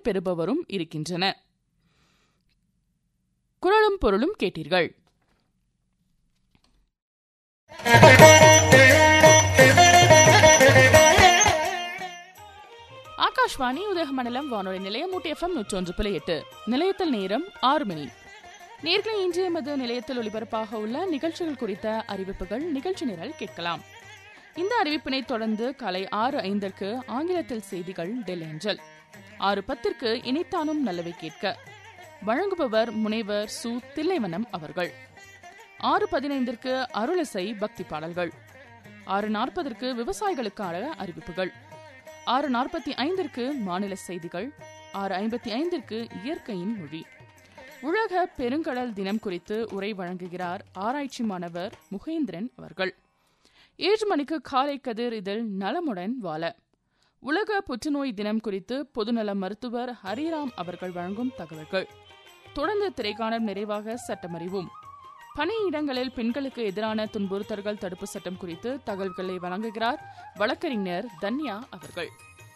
பெறுபவரும் இருக்கின்றன குரலும் பொருளும் கேட்டீர்கள் ஆகாஷ்வாணி உதகமண்டலம் வானொலி நிலையம் ஊட்டி எஃப்எம் நூற்றொன்று புள்ளி எட்டு நிலையத்தில் நேரம் ஆறு மணி நேர்களை இன்றைய எமது நிலையத்தில் ஒலிபரப்பாக உள்ள நிகழ்ச்சிகள் குறித்த அறிவிப்புகள் நிகழ்ச்சி நிரல் கேட்கலாம் இந்த அறிவிப்பினை தொடர்ந்து காலை ஆறு ஐந்திற்கு ஆங்கிலத்தில் செய்திகள் டெல்லி அஞ்சல் ஆறு பத்திற்கு இணைத்தானும் நல்லவை கேட்க வழங்குபவர் முனைவர் சு தில்லைவனம் அவர்கள் ஆறு பதினைந்திற்கு அருளசை பக்தி பாடல்கள் ஆறு நாற்பதற்கு விவசாயிகளுக்கான அறிவிப்புகள் ஆறு நாற்பத்தி ஐந்திற்கு மாநில செய்திகள் ஆறு ஐம்பத்தி ஐந்திற்கு இயற்கையின் மொழி உலக பெருங்கடல் தினம் குறித்து உரை வழங்குகிறார் ஆராய்ச்சி மாணவர் முகேந்திரன் அவர்கள் ஏழு மணிக்கு காலை கதிர் இதில் நலமுடன் வாழ உலக புற்றுநோய் தினம் குறித்து பொதுநல மருத்துவர் ஹரிராம் அவர்கள் வழங்கும் தகவல்கள் தொடர்ந்து திரைக்காணம் நிறைவாக சட்டமறிவும் பணியிடங்களில் பெண்களுக்கு எதிரான துன்புறுத்தல்கள் தடுப்பு சட்டம் குறித்து தகவல்களை வழங்குகிறார் வழக்கறிஞர் தன்யா அவர்கள்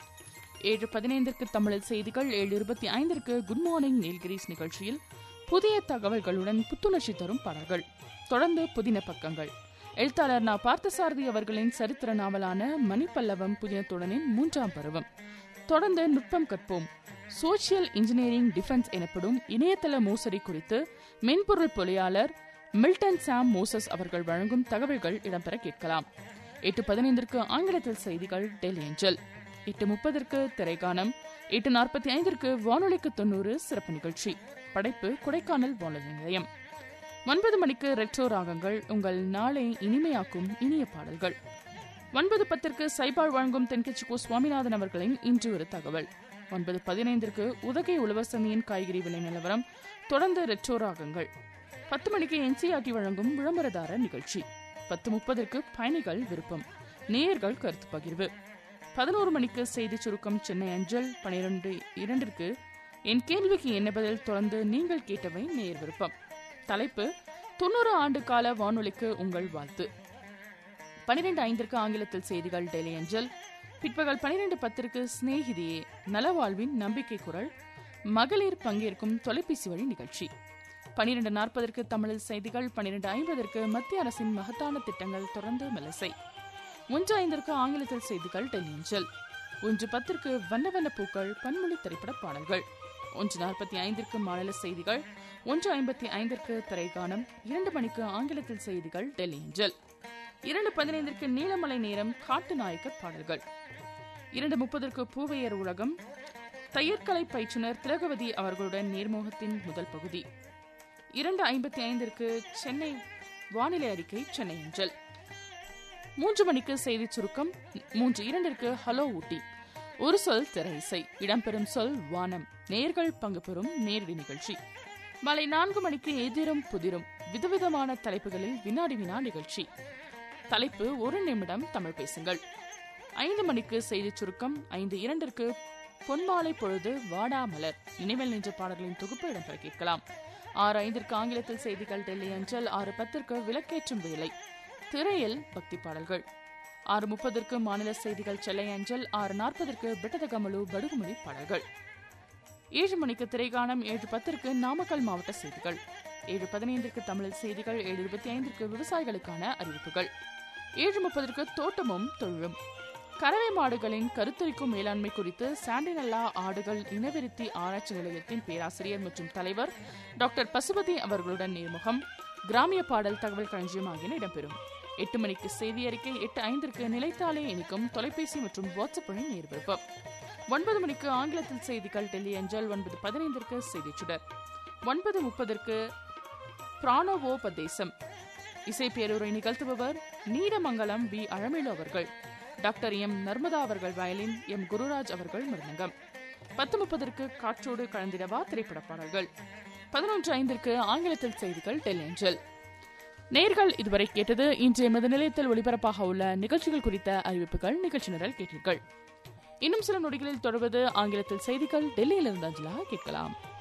ஏழு பதினைந்திற்கு தமிழில் செய்திகள் ஏழு இருபத்தி ஐந்திற்கு குட் மார்னிங் நீல்கிரிஸ் நிகழ்ச்சியில் புதிய தகவல்களுடன் புத்துணர்ச்சி தரும் பாடல்கள் தொடர்ந்து புதின பக்கங்கள் எழுத்தாளர் நா பார்த்தசாரதி அவர்களின் சரித்திர நாவலான மணிப்பல்லவம் புதினத்துடனின் மூன்றாம் பருவம் தொடர்ந்து நுட்பம் கற்போம் சோசியல் இன்ஜினியரிங் டிஃபென்ஸ் எனப்படும் இணையதள மோசடி குறித்து மென்பொருள் பொறியாளர் மில்டன் சாம் மோசஸ் அவர்கள் வழங்கும் தகவல்கள் இடம்பெற கேட்கலாம் எட்டு பதினைந்திற்கு ஆங்கிலத்தில் செய்திகள் டெல்லி ஏஞ்சல் எட்டு முப்பதற்கு திரைக்கானம் எட்டு நாற்பத்தி ஐந்திற்கு வானொலிக்கு தொண்ணூறு சிறப்பு நிகழ்ச்சி படைப்பு கொடைக்கானல் வானொலி நிலையம் ஒன்பது மணிக்கு ரெட்ரோ ராகங்கள் உங்கள் நாளை இனிமையாக்கும் இனிய பாடல்கள் ஒன்பது பத்திற்கு சைபால் வழங்கும் தென்கட்சி கோ சுவாமிநாதன் அவர்களின் இன்று ஒரு தகவல் ஒன்பது பதினைந்திற்கு உதகை உழவர் சந்தையின் காய்கறி விலை நிலவரம் தொடர்ந்து ரெட்ரோ ராகங்கள் பத்து மணிக்கு என்சிஆர்டி வழங்கும் விளம்பரதார நிகழ்ச்சி பத்து முப்பதற்கு பயணிகள் விருப்பம் நேயர்கள் கருத்து பகிர்வு பதினோரு மணிக்கு செய்தி சுருக்கம் சென்னை அஞ்சல் பனிரெண்டு இரண்டிற்கு என் கேள்விக்கு என்ன பதில் தொடர்ந்து நீங்கள் கேட்டவை நேயர் விருப்பம் தலைப்பு தொண்ணூறு ஆண்டு கால வானொலிக்கு உங்கள் வாழ்த்து பனிரெண்டு ஐந்திற்கு ஆங்கிலத்தில் செய்திகள் டெய்லி அஞ்சல் பிற்பகல் பனிரெண்டு பத்திற்கு சிநேகிதியே நலவாழ்வின் நம்பிக்கை குரல் மகளிர் பங்கேற்கும் தொலைபேசி வழி நிகழ்ச்சி பனிரெண்டு நாற்பதற்கு தமிழில் செய்திகள் பனிரெண்டு ஐம்பதற்கு மத்திய அரசின் மகத்தான திட்டங்கள் தொடர்ந்து மெலசை ஒன்று ஐந்திற்கு ஆங்கிலத்தில் செய்திகள் டெல்லி அஞ்சல் ஒன்று பத்திற்கு வண்ண வண்ண பூக்கள் பன்மொழி திரைப்பட பாடல்கள் ஒன்று நாற்பத்தி ஐந்திற்கு மாநில செய்திகள் ஒன்று ஐம்பத்தி ஐந்திற்கு திரைக்கானம் இரண்டு மணிக்கு ஆங்கிலத்தில் செய்திகள் டெல்லி அஞ்சல் இரண்டு பதினைந்திற்கு நீலமலை நேரம் காட்டு நாயக்கர் பாடல்கள் இரண்டு முப்பதற்கு பூவையர் உலகம் தையற்கலை பயிற்றுனர் திலகவதி அவர்களுடன் நேர்முகத்தின் முதல் பகுதி இரண்டு ஐம்பத்தி ஐந்திற்கு சென்னை வானிலை அறிக்கை சென்னை அஞ்சல் மூன்று மணிக்கு செய்தி சுருக்கம் மூன்று இரண்டிற்கு ஹலோ ஊட்டி ஒரு சொல் திரை இசை இடம்பெறும் சொல் வானம் நேர்கள் பங்கு பெறும் நேரடி நிகழ்ச்சி மாலை நான்கு மணிக்கு எதிரும் புதிரும் விதவிதமான தலைப்புகளில் வினாடி வினா நிகழ்ச்சி தலைப்பு ஒரு நிமிடம் தமிழ் பேசுங்கள் ஐந்து மணிக்கு செய்தி சுருக்கம் ஐந்து இரண்டிற்கு பொன்மாலை பொழுது வாடாமலர் நினைவில் நின்ற பாடல்களின் தொகுப்பு இடம்பெற கேட்கலாம் ஆறு ஐந்திற்கு ஆங்கிலத்தில் செய்திகள் டெல்லி அஞ்சல் ஆறு பத்திற்கு விளக்கேற்றும் வேலை திரையில் பக்தி பாடல்கள் ஆறு முப்பதற்கு மாநில செய்திகள் செல்லை அஞ்சல் ஆறு நாற்பதற்கு பிட்டதகமலு படுகுமொழி பாடல்கள் ஏழு மணிக்கு திரைகாணம் ஏழு பத்திற்கு நாமக்கல் மாவட்ட செய்திகள் ஏழு பதினைந்திற்கு தமிழில் செய்திகள் ஏழு இருபத்தி ஐந்திற்கு விவசாயிகளுக்கான அறிவிப்புகள் ஏழு முப்பதற்கு தோட்டமும் தொழிலும் கறவை மாடுகளின் கருத்தரிக்கும் மேலாண்மை குறித்து சாண்டினல்லா ஆடுகள் இனவிருத்தி ஆராய்ச்சி நிலையத்தின் பேராசிரியர் மற்றும் தலைவர் டாக்டர் பசுபதி அவர்களுடன் நேர்முகம் கிராமிய பாடல் தகவல் களஞ்சியம் ஆகியன இடம்பெறும் எட்டு மணிக்கு செய்தி அறிக்கை எட்டு ஐந்திற்கு நிலைத்தாலே இணைக்கும் தொலைபேசி மற்றும் வாட்ஸ்அப் வழி நேர்விருப்பம் ஒன்பது மணிக்கு ஆங்கிலத்தில் செய்திகள் டெல்லி அஞ்சல் ஒன்பது பதினைந்திற்கு செய்தி சுடர் ஒன்பது முப்பதற்கு பிராணவோபதேசம் இசை பேருரை நிகழ்த்துபவர் நீடமங்கலம் வி அழமேலு அவர்கள் டாக்டர் எம் நர்மதா அவர்கள் வயலின் எம் குருராஜ் அவர்கள் மிருதங்கம் பத்து முப்பதற்கு காற்றோடு கலந்திடவா திரைப்பட பாடல்கள் பதினொன்று ஐந்திற்கு ஆங்கிலத்தில் செய்திகள் டெல்லி அஞ்சல் நேர்கள் இதுவரை கேட்டது இன்றைய எமது நிலையத்தில் ஒளிபரப்பாக உள்ள நிகழ்ச்சிகள் குறித்த அறிவிப்புகள் நிகழ்ச்சி நிரல் கேட்டீர்கள் இன்னும் சில நொடிகளில் தொடர்வது ஆங்கிலத்தில் செய்திகள் டெல்லியிலிருந்து அஞ்சலாக கேட்கலாம்